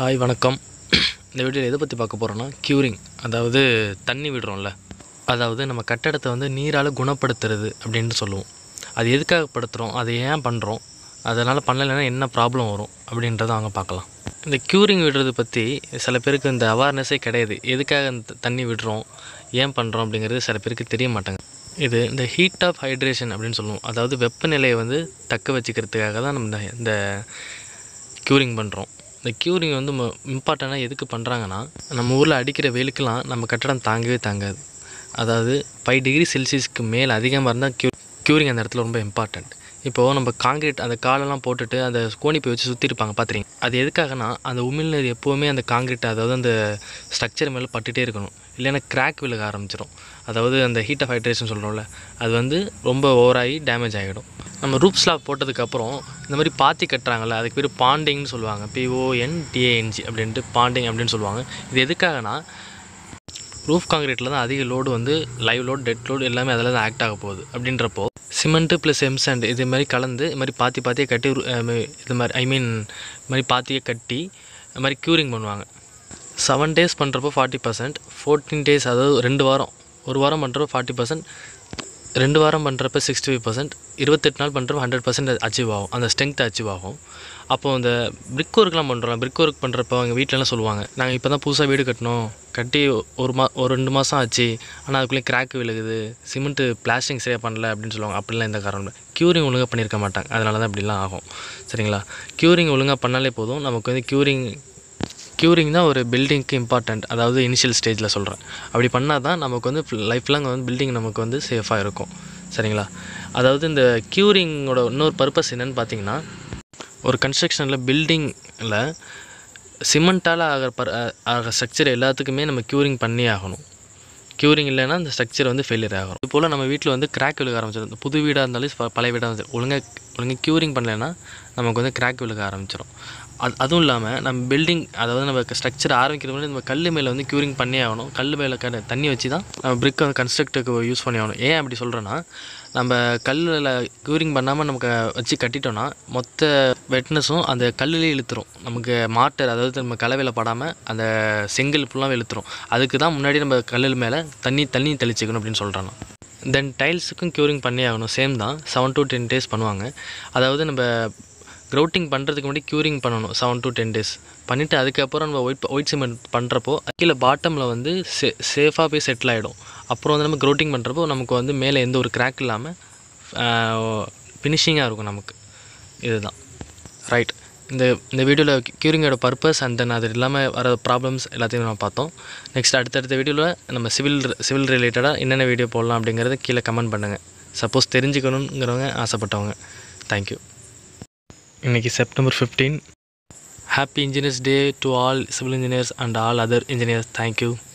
hi வணக்கம் இந்த வீடியோவில் எதை பற்றி பார்க்க போகிறோன்னா க்யூரிங் அதாவது தண்ணி விடுறோம்ல அதாவது நம்ம கட்டடத்தை வந்து நீரால் குணப்படுத்துறது அப்படின்ட்டு சொல்லுவோம் அது எதுக்காக படுத்துகிறோம் அதை ஏன் பண்ணுறோம் அதனால் பண்ணலைன்னா என்ன ப்ராப்ளம் வரும் அப்படின்றத அவங்க பார்க்கலாம் இந்த க்யூரிங் விடுறது பற்றி சில பேருக்கு இந்த அவேர்னஸே கிடையாது எதுக்காக இந்த தண்ணி விடுறோம் ஏன் பண்ணுறோம் அப்படிங்கிறது சில பேருக்கு தெரிய மாட்டாங்க இது இந்த ஹீட் ஆஃப் ஹைட்ரேஷன் அப்படின்னு சொல்லுவோம் அதாவது வெப்பநிலையை வந்து தக்க வச்சுக்கிறதுக்காக தான் நம்ம இந்த- இந்த க்யூரிங் பண்ணுறோம் இந்த க்யூரிங் வந்து இம்பார்ட்டண்ட்டாக எதுக்கு பண்ணுறாங்கன்னா நம்ம ஊரில் அடிக்கிற வெயிலுக்கெல்லாம் நம்ம கட்டடம் தாங்கவே தாங்காது அதாவது ஃபைவ் டிகிரி செல்சியஸ்க்கு மேலே அதிகமாக இருந்தால் க்யூ க்யூரிங் அந்த இடத்துல ரொம்ப இம்பார்ட்டண்ட் இப்போது நம்ம காங்கிரீட் அந்த காலெல்லாம் போட்டுட்டு அந்த கோணிப்பை வச்சு சுற்றிருப்பாங்க பார்த்துறீங்க அது எதுக்காகனா அந்த உமிழ்நீர் எப்போவுமே அந்த காங்கிரீட் அதாவது அந்த ஸ்ட்ரக்சர் மேலே பட்டுட்டே இருக்கணும் இல்லைன்னா கிராக் விழுக ஆரம்பிச்சிடும் அதாவது அந்த ஹீட் ஆஃப் ஹைட்ரேஷன் சொல்கிறோம்ல அது வந்து ரொம்ப ஓவராகி டேமேஜ் ஆகிடும் நம்ம ரூப் ஸ்லாப் போட்டதுக்கப்புறம் இந்த மாதிரி பாத்தி கட்டுறாங்கல்ல அதுக்கு பேர் பாண்டிங்னு சொல்லுவாங்க பிஓஎன் டிஏஎன்ஜி அப்படின்ட்டு பாண்டிங் அப்படின்னு சொல்லுவாங்க இது எதுக்காகனா ரூஃப் காங்கிரீட்டில் தான் அதிக லோடு வந்து லைவ் லோட் டெட் லோடு எல்லாமே அதில் தான் ஆக்ட் ஆக போகுது அப்படின்றப்போ சிமெண்ட்டு ப்ளஸ் எம்சாண்ட் இது மாதிரி கலந்து இது மாதிரி பாத்தி பாத்தியே கட்டி ரு- அஹ் மே- இது மாதிரி ஐ மீன் இது மாதிரி பாத்தியை கட்டி இது மாதிரி க்யூரிங் பண்ணுவாங்க செவன் டேஸ் பண்ணுறப்போ ஃபார்ட்டி பர்சன்ட் ஃபோர்டீன் டேஸ் அதாவது ரெண்டு வாரம் ஒரு வாரம் பண்ணுறப்போ ஃபார்ட்டி பர்சன்ட் ரெண்டு வாரம் பண்ணுறப்ப சிக்ஸ்டி ஃபைவ் பர்சன்ட் இருபத்தெட்டு நாள் பண்ணுறப்ப ஹண்ட்ரட் பர்சன்ட் அச்சீவ் ஆகும் அந்த ஸ்ட்ரென்த் அச்சீவ் ஆகும் அப்போது இந்த பிரிக் ஒர்க்லாம் பண்ணுறோம் பிரிக் ஒர்க் பண்ணுறப்போ அவங்க வீட்டிலலாம் சொல்லுவாங்க நாங்கள் இப்போ தான் புதுசாக வீடு கட்டினோம் கட்டி ஒரு மா ஒரு ரெண்டு மாதம் ஆச்சு ஆனால் அதுக்குள்ளே கிராக் விழுகுது சிமெண்ட்டு பிளாஸ்டிங் சரியாக பண்ணல அப்படின்னு சொல்லுவாங்க அப்படிலாம் எந்த காரணம் இல்லை க்யூரிங் ஒழுங்காக பண்ணியிருக்க மாட்டாங்க அதனால தான் இப்படிலாம் ஆகும் சரிங்களா க்யூரிங் ஒழுங்காக பண்ணாலே போதும் நமக்கு வந்து க்யூரிங் க்யூரிங் தான் ஒரு பில்டிங்க்கு இம்பார்ட்டண்ட் அதாவது இனிஷியல் ஸ்டேஜில் சொல்கிறேன் அப்படி பண்ணால் தான் நமக்கு வந்து லைஃப் லாங் வந்து பில்டிங் நமக்கு வந்து சேஃபாக இருக்கும் சரிங்களா அதாவது இந்த க்யூரிங்கோட இன்னொரு பர்பஸ் என்னன்னு பார்த்தீங்கன்னா ஒரு கன்ஸ்ட்ரக்ஷனில் பில்டிங்கில் சிமெண்ட்டால் ஆகிற பர் ஆகிற ஸ்ட்ரக்சர் எல்லாத்துக்குமே நம்ம க்யூரிங் பண்ணி ஆகணும் க்யூரிங் இல்லைன்னா அந்த ஸ்ட்ரக்சர் வந்து ஃபெயிலியர் ஆகும் இது போல் நம்ம வீட்டில் வந்து கிராக் விழுக ஆரம்பிச்சிடும் இந்த புது வீடாக இருந்தாலும் ப- பழைய வீடாக இருந்தாலும் ஒழுங்காக ஒழுங்காக க்யூரிங் பண்ணலைன்னா நமக்கு வந்து கிராக் விழுக ஆரம்பிச்சிடும் அது அதுவும் இல்லாமல் நம்ம பில்டிங் அதாவது நம்ம ஸ்ட்ரக்சர் ஆரம்பிக்கிற முன்னாடி நம்ம கல் மேலே வந்து க்யூரிங் பண்ணி ஆகணும் கல் மேலே க தண்ணி வச்சு தான் நம்ம பிரிக் வந்து கன்ஸ்ட்ரக்டுக்கு யூஸ் பண்ணி ஆகணும் ஏன் அப்படி சொல்கிறேன்னா நம்ம கல்லில் க்யூரிங் பண்ணாமல் நமக்கு வச்சு கட்டிட்டோம்னா மொத்த வெட்னஸும் அந்த கல்லுலேயே இழுத்துரும் நமக்கு மாட்டர் அதாவது நம்ம கலவையில் படாமல் அந்த செங்கல் ஃபுல்லாக இழுத்துரும் அதுக்கு தான் முன்னாடி நம்ம கல்லில் மேலே தண்ணி தண்ணி தெளிச்சுக்கணும் அப்படின்னு சொல்கிறேன் நான் தென் டைல்ஸுக்கும் க்யூரிங் பண்ணி ஆகணும் சேம் தான் செவன் to டென் டேஸ் பண்ணுவாங்க அதாவது நம்ம க்ரௌட்டிங் பண்ணுறதுக்கு முன்னாடி க்யூரிங் பண்ணணும் செவன் to டென் டேஸ் பண்ணிவிட்டு அதுக்கப்புறம் நம்ம ஒயிட் ஒயிட் சிமெண்ட் பண்ணுறப்போ கீழே பாட்டமில் வந்து சே சேஃபாக போய் செட்டில் ஆகிடும் அப்புறம் வந்து நம்ம க்ரௌட்டிங் பண்ணுறப்போ நமக்கு வந்து மேலே எந்த ஒரு கிராக் இல்லாமல் ஃபினிஷிங்காக இருக்கும் நமக்கு இதுதான் ரைட் இந்த இந்த வீடியோவில் க்யூரிங்கோட பர்பஸ் அண்ட் தென் அது இல்லாமல் வர ப்ராப்ளம்ஸ் எல்லாத்தையும் நம்ம பார்த்தோம் நெக்ஸ்ட் அடுத்தடுத்த வீடியோவில் நம்ம சிவில் சிவில் ரிலேட்டடாக என்னென்ன வீடியோ போடலாம் அப்படிங்கிறத கீழே கமெண்ட் பண்ணுங்கள் சப்போஸ் தெரிஞ்சுக்கணுங்கிறவங்க ஆசைப்பட்டவங்க தேங்க்யூ இன்றைக்கி September fifteen happy engineers day to all civil engineers and all other engineers thank you